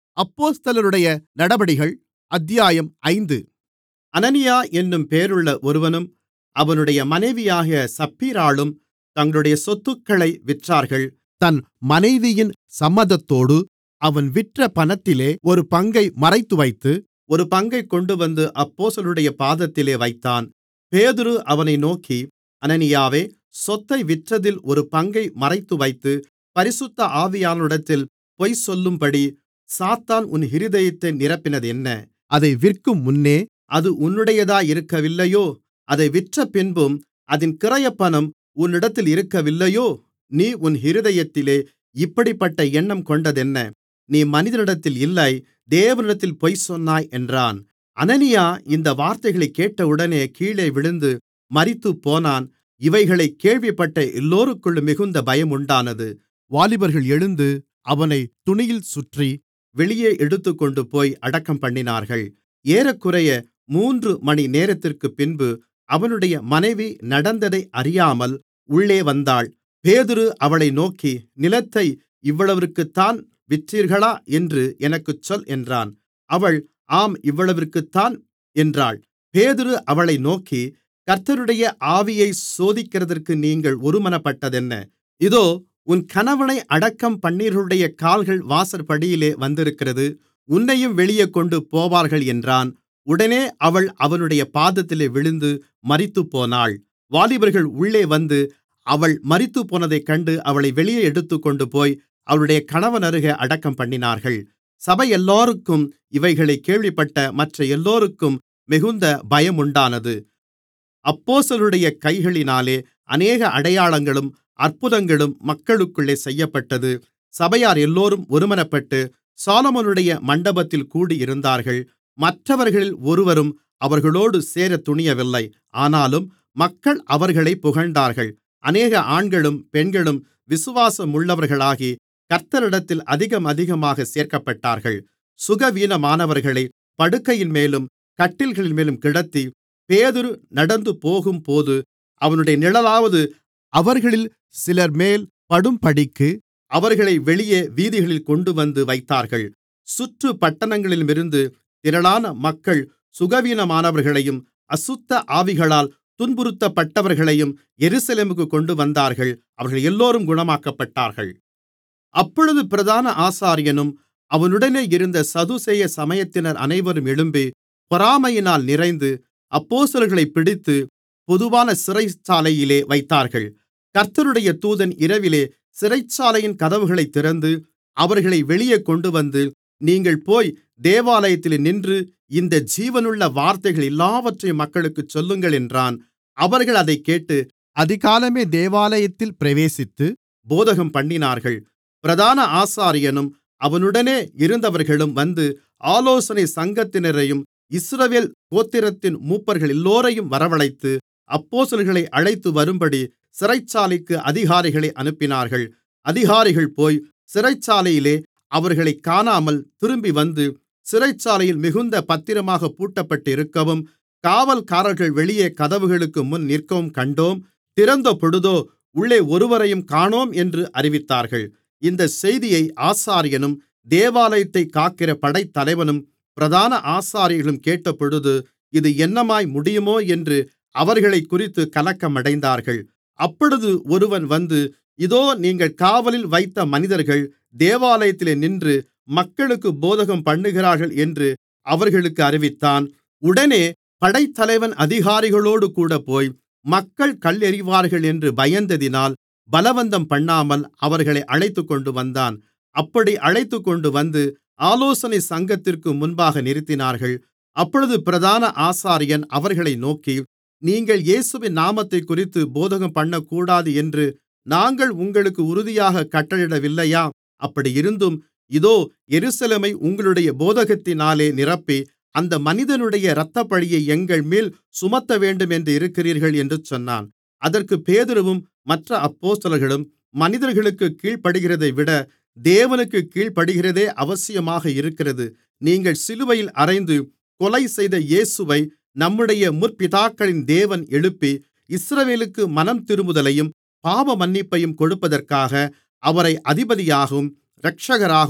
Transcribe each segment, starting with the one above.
அப்போஸ்தலர்களுடைய நடபடிகள் அத்தியாயம் ஐந்து அனனியா என்னும் பேருள்ள ஒருவனும் அவனுடைய மனைவியாகிய சப்பீராளும் தங்களுடைய சொத்துக்களை விற்றார்கள் தன் மனைவியின் சம்மதத்தோடு அவன் விற்ற பணத்திலே ஒரு பங்கை மறைத்துவைத்து ஒரு பங்கைக் கொண்டுவந்து அப்போஸ்தலர்களுடைய பாதத்திலே வைத்தான் பேதுரு அவனை நோக்கி அனனியாவே சொத்தை விற்றதில் ஒரு பங்கை மறைத்துவைத்து பரிசுத்த ஆவியானவரிடத்தில் பொய் சொல்லும்படி சாத்தான் உன் இருதயத்தை நிரப்பினதென்ன அதை விற்கும்முன்னே அது உன்னுடையதாயிருக்கவில்லையோ அதை விற்றபின்பும் அதின் கிரயப்பணம் உன்னிடத்தில் இருக்கவில்லையோ நீ உன் இருதயத்திலே இப்படிப்பட்ட எண்ணம் கொண்டதென்ன நீ மனிதனிடத்தில் இல்லை தேவனிடத்தில் பொய் சொன்னாய் என்றான் அனனியா இந்த வார்த்தைகளைக் கேட்டவுடனே கீழே விழுந்து மரித்துப்போனான் இவைகளைக் கேள்விப்பட்ட எல்லோருக்குள்ளும் மிகுந்த பயம் உண்டானது வாலிபர்கள் எழுந்து அவனைத் துணியில் சுற்றி வெளியே எடுத்துக்கொண்டுபோய் அடக்கம்பண்ணினார்கள் ஏறக்குறைய மூன்று மணிநேரத்திற்குப்பின்பு அவனுடைய மனைவி நடந்ததை அறியாமல் உள்ளே வந்தாள் பேதுரு அவளை நோக்கி நிலத்தை இவ்வளவிற்குத்தான் விற்றீர்களா என்று எனக்குச் சொல் என்றான் அவள் ஆம் இவ்வளவிற்குத்தான் என்றாள் பேதுரு அவளை நோக்கி கர்த்தருடைய ஆவியைச் சோதிக்கிறதற்கு நீங்கள் ஒருமனப்பட்டதென்ன இதோ உன் கணவனை அடக்கம் பண்ணீர்களுடைய கால்கள் வாசற்படியிலே வந்திருக்கிறது உன்னையும் வெளியே கொண்டு போவார்கள் என்றான் உடனே அவள் அவனுடைய பாதத்திலே விழுந்து மரித்துப்போனாள் வாலிபர்கள் உள்ளே வந்து அவள் மரித்துப்போனதைக் கண்டு அவளை வெளியே எடுத்துக்கொண்டுபோய் அவளுடைய கணவனருகே அடக்கம்பண்ணினார்கள் சபையெல்லோருக்கும் இவைகளைக் கேள்விப்பட்ட மற்ற எல்லோருக்கும் மிகுந்த பயமுண்டானது அப்போஸ்தலர்களுடைய கைகளினாலே அநேக அடையாளங்களும் அற்புதங்களும் மக்களுக்குள்ளே செய்யப்பட்டது சபையார் எல்லோரும் ஒருமனப்பட்டு சாலொமோனுடைய மண்டபத்தில் கூடியிருந்தார்கள் மற்றவர்களில் ஒருவரும் அவர்களோடு சேரத் துணியவில்லை ஆனாலும் மக்கள் அவர்களைப் புகழ்ந்தார்கள் அநேக ஆண்களும் பெண்களும் விசுவாசமுள்ளவர்களாகி கர்த்தரிடத்தில் அதிகம் அதிகமாகச் சேர்க்கப்பட்டார்கள் சுகவீனமானவர்களைப் படுக்கையின்மேலும் கட்டில்களின்மேலும் கிடத்தி பேதுரு நடந்துபோகும்போது அவனுடைய நிழலாவது அவர்களில் சிலர்மேல் படும்படிக்கு அவர்களை வெளியே வீதிகளில் கொண்டுவந்து வைத்தார்கள் சுற்று பட்டணங்களிலுமிருந்து திரளான மக்கள் சுகவீனமானவர்களையும் அசுத்த ஆவிகளால் துன்புறுத்தப்பட்டவர்களையும் எருசலேமுக்குக் கொண்டுவந்தார்கள் அவர்கள் எல்லோரும் குணமாக்கப்பட்டார்கள் அப்பொழுது பிரதான ஆசாரியனும் அவனுடனே இருந்த சதுசேய சமயத்தினர் அனைவரும் எழும்பி பொறாமையினால் நிறைந்து அப்போஸ்தலர்களைப் பிடித்து பொதுவான சிறைச்சாலையிலே வைத்தார்கள் கர்த்தருடைய தூதன் இரவிலே சிறைச்சாலையின் கதவுகளைத் திறந்து அவர்களை வெளியே கொண்டுவந்து நீங்கள் போய் தேவாலயத்திலே நின்று இந்த ஜீவனுள்ள வார்த்தைகள் எல்லாவற்றையும் மக்களுக்குச் சொல்லுங்கள் என்றான் அவர்கள் அதைக் கேட்டு அதிகாலமே தேவாலயத்தில் பிரவேசித்து போதகம்பண்ணினார்கள் பிரதான ஆசாரியனும் அவனுடனே இருந்தவர்களும் வந்து ஆலோசனை சங்கத்தினரையும் இஸ்ரவேல் கோத்திரத்தின் மூப்பர்களெல்லோரையும் வரவழைத்து அப்போஸ்தலர்களை அழைத்து வரும்படி சிறைச்சாலைக்கு அதிகாரிகளை அனுப்பினார்கள் அதிகாரிகள் போய் சிறைச்சாலையிலே அவர்களைக் காணாமல் திரும்பி வந்து சிறைச்சாலையில் மிகுந்த பத்திரமாக பூட்டப்பட்டிருக்கவும் காவல்காரர்கள் வெளியே கதவுகளுக்கு முன் நிற்கவும் கண்டோம் திறந்தபொழுதோ உள்ளே ஒருவரையும் காணோம் என்று அறிவித்தார்கள் இந்தச் செய்தியை ஆசாரியனும் தேவாலயத்தைக் காக்கிற படைத்தலைவனும் பிரதான ஆசாரியர்களும் கேட்டபொழுது இது என்னமாய் முடியுமோ என்று அவர்களைக்குறித்து கலக்கமடைந்தார்கள் அப்பொழுது ஒருவன் வந்து இதோ நீங்கள் காவலில் வைத்த மனிதர்கள் தேவாலயத்திலே நின்று மக்களுக்குப் போதகம்பண்ணுகிறார்கள் என்று அவர்களுக்கு அறிவித்தான் உடனே படைத்தலைவன் அதிகாரிகளோடுகூட போய் மக்கள் கல்லெறிவார்கள் என்று பயந்ததினால் பலவந்தம்பண்ணாமல் அவர்களை அழைத்துக்கொண்டு வந்தான் அப்படி அழைத்துக்கொண்டு வந்து ஆலோசனை சங்கத்திற்கு முன்பாக நிறுத்தினார்கள் அப்பொழுது பிரதான ஆசாரியன் அவர்களை நோக்கி நீங்கள் இயேசுவின் நாமத்தைக்குறித்து போதகம்பண்ணக்கூடாது என்று நாங்கள் உங்களுக்கு உறுதியாகக் கட்டளையிடவில்லையா அப்படியிருந்தும் இதோ எருசலேமை உங்களுடைய போதகத்தினாலே நிரப்பி அந்த மனிதனுடைய இரத்தப்பழியை எங்கள்மேல் சுமத்தவேண்டும் என்று இருக்கிறீர்கள் என்று சொன்னான் அதற்குப் பேதுருவும் மற்ற அப்போஸ்தலர்களும் மனிதர்களுக்குக் கீழ்ப்படிகிறதைவிட தேவனுக்குக் கீழ்ப்படிகிறதே அவசியமாக இருக்கிறது நீங்கள் சிலுவையில் அறைந்து கொலைசெய்த இயேசுவை நம்முடைய முற்பிதாக்களின் தேவன் எழுப்பி இஸ்ரவேலுக்கு மனந்திரும்புதலையும் பாவமன்னிப்பையும் கொடுப்பதற்காக அவரை அதிபதியாகவும் இரட்சகராகவும்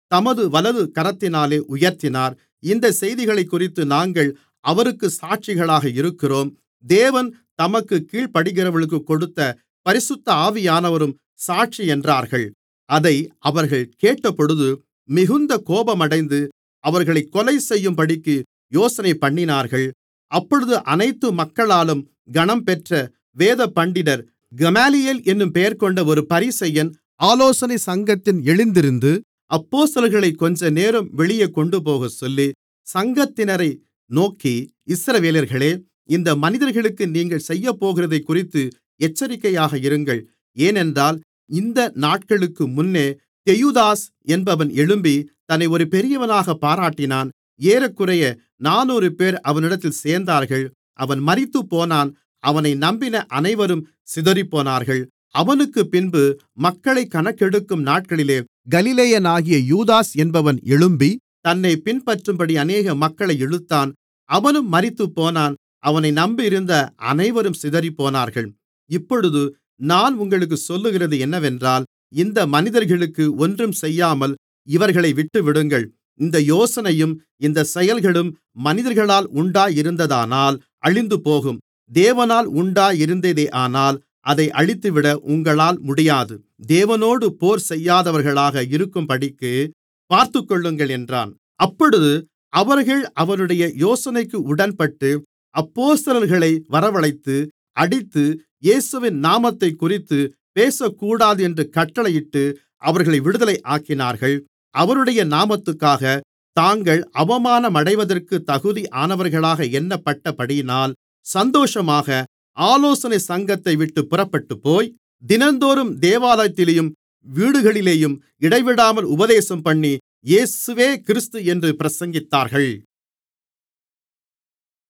தமது வலது கரத்தினாலே உயர்த்தினார் இந்தச் செய்திகளைக்குறித்து நாங்கள் அவருக்குச் சாட்சிகளாக இருக்கிறோம் தேவன் தமக்குக் கீழ்ப்படிகிறவர்களுக்குக் கொடுத்த பரிசுத்த ஆவியானவரும் சாட்சி என்றார்கள் அதை அவர்கள் கேட்டபொழுது மிகுந்த கோபமடைந்து அவர்களைக் கொலைசெய்யும்படிக்கு யோசனைபண்ணினார்கள் அப்பொழுது அனைத்து மக்களாலும் கனம்பெற்ற வேதபண்டிதர் கமாலியேல் என்னும் பெயர்கொண்ட ஒரு பரிசேயன் ஆலோசனை சங்கத்தில் எழுந்திருந்து அப்போஸ்தலர்களைக் கொஞ்சநேரம் வெளியே கொண்டுபோகச் சொல்லி சங்கத்தினரை நோக்கி இஸ்ரவேலர்களே இந்த மனிதர்களுக்கு நீங்கள் செய்யப்போகிறதைக்குறித்து எச்சரிக்கையாக இருங்கள் ஏனென்றால் இந்த நாட்களுக்கு முன்னே தெயுதாஸ் என்பவன் எழும்பி தன்னை ஒரு பெரியவனாகப் பாராட்டினான் ஏறக்குறைய நானூறுபேர் அவனிடத்தில் சேர்ந்தார்கள் அவன் மரித்துப்போனான் அவனை நம்பின அனைவரும் சிதறிப்போனார்கள் அவனுக்குப் பின்பு மக்களைக் கணக்கெடுக்கும் நாட்களிலே கலிலேயனாகிய யூதாஸ் என்பவன் எழும்பி தன்னைப் பின்பற்றும்படி அநேக மக்களை இழுத்தான் அவனும் மரித்துப்போனான் அவனை நம்பியிருந்த அனைவரும் சிதறிப்போனார்கள் இப்பொழுது நான் உங்களுக்குச் சொல்லுகிறது என்னவென்றால் இந்த மனிதர்களுக்கு ஒன்றும் செய்யாமல் இவர்களை விட்டுவிடுங்கள் இந்த யோசனையும் இந்தச் செயல்களும் மனிதர்களால் உண்டாயிருந்ததானால் அழிந்துபோகும் தேவனால் உண்டாயிருந்ததேயானால் அதை அழித்துவிட உங்களால் முடியாது தேவனோடு போர் செய்யாதவர்களாக இருக்கும்படிக்கு பார்த்துக்கொள்ளுங்கள் என்றான் அப்பொழுது அவர்கள் அவனுடைய யோசனைக்கு உடன்பட்டு அப்போஸ்தலர்களை வரவழைத்து அடித்து இயேசுவின் நாமத்தைக்குறித்து பேசக்கூடாது என்று கட்டளையிட்டு அவர்களை விடுதலை ஆக்கினார்கள் அவருடைய நாமத்துக்காக தாங்கள் அவமானமடைவதற்கு தகுதியானவர்களாக எண்ணப்பட்டபடியினால் சந்தோஷமாக ஆலோசனை சங்கத்தை விட்டு புறப்பட்டுப்போய் தினந்தோறும் தேவாலயத்திலேயும் வீடுகளிலேயும் இடைவிடாமல் உபதேசம்பண்ணி இயேசுவே கிறிஸ்து என்று பிரசங்கித்தார்கள்